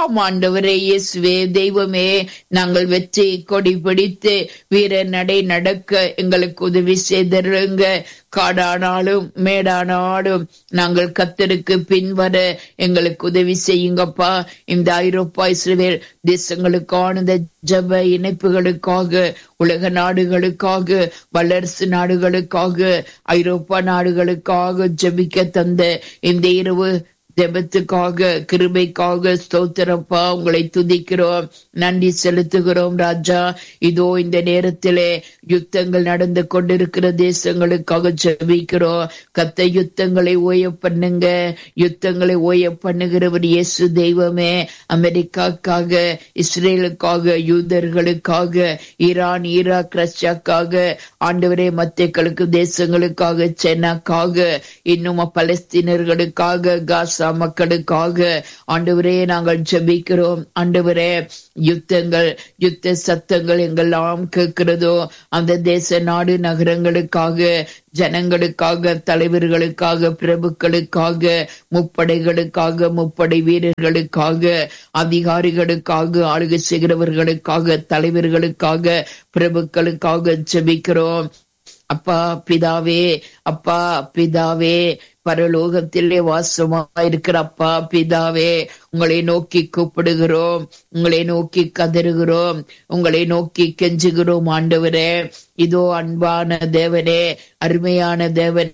துதிக்கிறோம் ஆண்டவரே இயேசுவே தெய்வமே நாங்கள் வெற்றி கொடி பிடித்து வீர நடை நடக்க எங்களுக்கு உதவி செய்திருங்க காடானாலும் மேடானாலும் நாங்கள் கத்தருக்கு பின்வர எங்களுக்கு உதவி செய்யுங்கப்பா இந்த ஐரோப்பா இஸ்ரேல் தேசங்களுக்கான இந்த ஜப இணைப்புகளுக்காக உலக நாடுகளுக்காக வல்லரசு நாடுகளுக்காக ஐரோப்பா நாடுகளுக்காக ஜபிக்க தந்த இந்த இரவு ஜெபத்துக்காக கிருபைக்காக ஸ்தோத்திரப்பா உங்களை துதிக்கிறோம் நன்றி செலுத்துகிறோம் ராஜா இதோ இந்த நேரத்திலே யுத்தங்கள் நடந்து கொண்டிருக்கிற தேசங்களுக்காக ஜெபிக்கிறோம் கத்த யுத்தங்களை ஓய பண்ணுங்க யுத்தங்களை ஓய பண்ணுகிறவர் இயேசு தெய்வமே அமெரிக்காக்காக இஸ்ரேலுக்காக யூதர்களுக்காக ஈரான் ஈராக் ரஷ்யாக்காக ஆண்டவரே மத்தியக்களுக்கு தேசங்களுக்காக சென்னாக்காக இன்னும் பலஸ்தீனர்களுக்காக காசா மக்களுக்காக ஆண்டவரே நாங்கள் ஜெபிக்கிறோம் ஆண்டவரே யுத்தங்கள் யுத்த சத்தங்கள் எங்கெல்லாம் கேட்கிறதோ அந்த தேச நாடு நகரங்களுக்காக ஜனங்களுக்காக தலைவர்களுக்காக பிரபுக்களுக்காக முப்படைகளுக்காக முப்படை வீரர்களுக்காக அதிகாரிகளுக்காக ஆளுகை செய்கிறவர்களுக்காக தலைவர்களுக்காக பிரபுக்களுக்காக ஜெபிக்கிறோம் அப்பா பிதாவே அப்பா பிதாவே பரலோகத்திலே வாசமா இருக்கிற அப்பா பிதாவே உங்களை நோக்கி கூப்பிடுகிறோம் உங்களை நோக்கி கதறுகிறோம் உங்களை நோக்கி கெஞ்சுகிறோம் ஆண்டவரே இதோ அன்பான தேவனே அருமையான தேவன்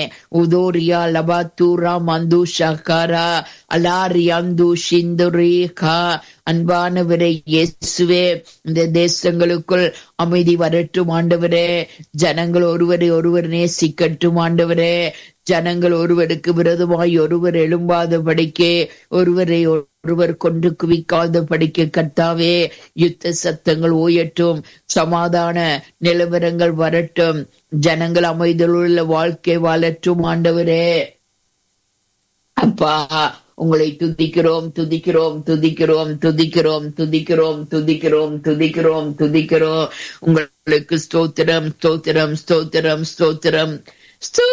உதோரியா லபாத்தூரா மந்து ஷகாரா அலாரியாந்து சிந்துரேகா அன்பானவரே இயேசுவே இந்த தேசங்களுக்குள் அமைதி வரட்டும் ஆண்டவரே ஜனங்கள் ஒருவரை ஒருவர் நேசிக்கட்டும் ஆண்டவரே ஜனங்கள் ஒருவருக்கு விரோதமாய் ஒருவர் எழும்பாதபடிக்கே ஒருவரை ஒருவர் கொண்டு குவிக்காத படிக்க கர்த்தாவே யுத்த சத்தங்கள் ஓயட்டும் சமாதான நிலவரங்கள் வரட்டும் ஜனங்கள் அமைதலுள்ள வாழ்க்கை வாழட்டும் ஆண்டவரே அப்பா உங்களை துதிக்கிறோம் துதிக்கிறோம் துதிக்கிறோம் துதிக்கிறோம் துதிக்கிறோம் துதிக்கிறோம் துதிக்கிறோம் துதிக்கிறோம் உங்களுக்கு ஸ்தோத்திரம் ஸ்தோத்திரம் ஸ்தோத்திரம் ஸ்தோத்திரம்